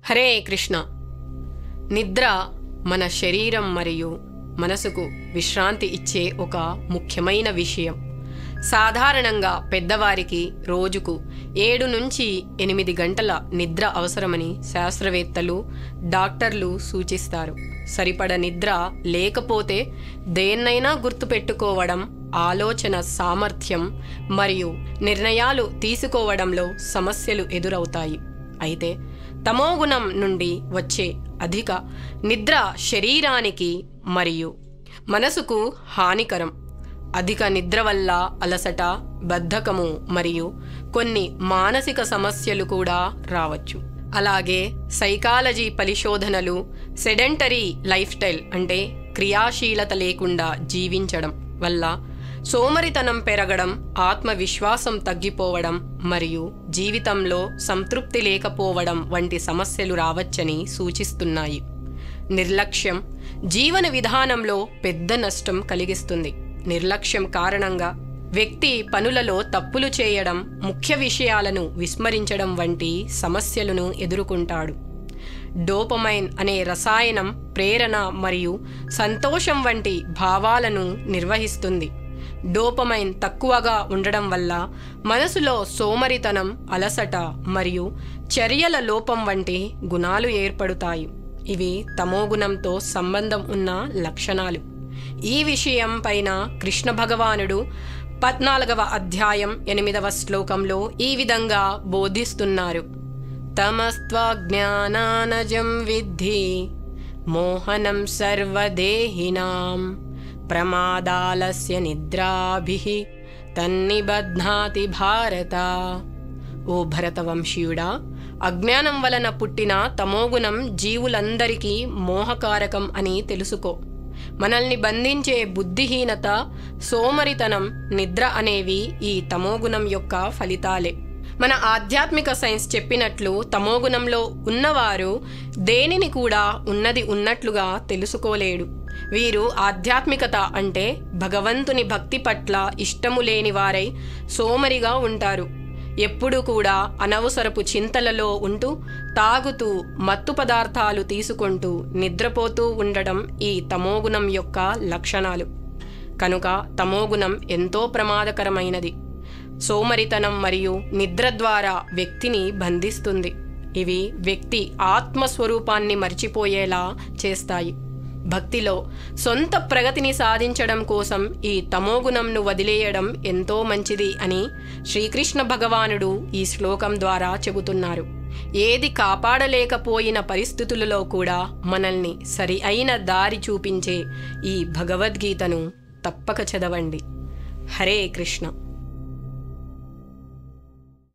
హరే కృష్ణ నిద్ర మన శరీరం మరియు మనసుకు విశ్రాంతి ఇచ్చే ఒక ముఖ్యమైన విషయం సాధారణంగా పెద్దవారికి రోజుకు ఏడు నుంచి ఎనిమిది గంటల నిద్ర అవసరమని శాస్త్రవేత్తలు డాక్టర్లు సూచిస్తారు సరిపడ నిద్ర లేకపోతే దేన్నైనా గుర్తుపెట్టుకోవడం ఆలోచన సామర్థ్యం మరియు నిర్ణయాలు తీసుకోవడంలో సమస్యలు ఎదురవుతాయి అయితే తమోగుణం నుండి వచ్చే అధిక నిద్ర శరీరానికి మరియు మనసుకు హానికరం అధిక నిద్ర వల్ల అలసట బద్ధకము మరియు కొన్ని మానసిక సమస్యలు కూడా రావచ్చు అలాగే సైకాలజీ పరిశోధనలు సెడెంటరీ లైఫ్ స్టైల్ అంటే క్రియాశీలత లేకుండా జీవించడం వల్ల సోమరితనం పెరగడం ఆత్మవిశ్వాసం తగ్గిపోవడం మరియు జీవితంలో సంతృప్తి లేకపోవడం వంటి సమస్యలు రావచ్చని సూచిస్తున్నాయి నిర్లక్ష్యం జీవన విధానంలో పెద్ద నష్టం కలిగిస్తుంది నిర్లక్ష్యం కారణంగా వ్యక్తి పనులలో తప్పులు చేయడం ముఖ్య విషయాలను విస్మరించడం వంటి సమస్యలను ఎదుర్కొంటాడు డోపమైన్ అనే రసాయనం ప్రేరణ మరియు సంతోషం వంటి భావాలను నిర్వహిస్తుంది డోపమైన్ తక్కువగా ఉండడం వల్ల మనసులో సోమరితనం అలసట మరియు చర్యల లోపం వంటి గుణాలు ఏర్పడుతాయి ఇవి తమోగుణంతో సంబంధం ఉన్న లక్షణాలు ఈ విషయం పైన కృష్ణ భగవానుడు పద్నాలుగవ అధ్యాయం ఎనిమిదవ శ్లోకంలో ఈ విధంగా బోధిస్తున్నారు తమస్త్వజ్ఞానానజం విద్ధి మోహనం సర్వదేహినాం ప్రమాదాలస్య నిద్రాభి తన్నిబధ్నాతి భారత ఓ భరతవంశీయుడా అజ్ఞానం వలన పుట్టిన తమోగుణం జీవులందరికీ మోహకారకం అని తెలుసుకో మనల్ని బంధించే బుద్ధిహీనత సోమరితనం నిద్ర అనేవి ఈ తమోగుణం యొక్క ఫలితాలే మన ఆధ్యాత్మిక సైన్స్ చెప్పినట్లు తమోగుణంలో ఉన్నవారు దేనిని కూడా ఉన్నది ఉన్నట్లుగా తెలుసుకోలేడు వీరు ఆధ్యాత్మికత అంటే భగవంతుని భక్తి పట్ల ఇష్టము లేని వారై సోమరిగా ఉంటారు ఎప్పుడూ కూడా అనవసరపు చింతలలో ఉంటూ తాగుతూ మత్తు పదార్థాలు తీసుకుంటూ నిద్రపోతూ ఉండడం ఈ తమోగుణం యొక్క లక్షణాలు కనుక తమోగుణం ఎంతో ప్రమాదకరమైనది సోమరితనం మరియు నిద్ర ద్వారా వ్యక్తిని బంధిస్తుంది ఇవి వ్యక్తి ఆత్మస్వరూపాన్ని మర్చిపోయేలా చేస్తాయి భక్తిలో సొంత ప్రగతిని సాధించడం కోసం ఈ తమోగుణంను వదిలేయడం ఎంతో మంచిది అని శ్రీకృష్ణ భగవానుడు ఈ శ్లోకం ద్వారా చెబుతున్నారు ఏది కాపాడలేకపోయిన పరిస్థితులలో కూడా మనల్ని సరి అయిన దారి చూపించే ఈ భగవద్గీతను తప్పక చదవండి హరే కృష్ణ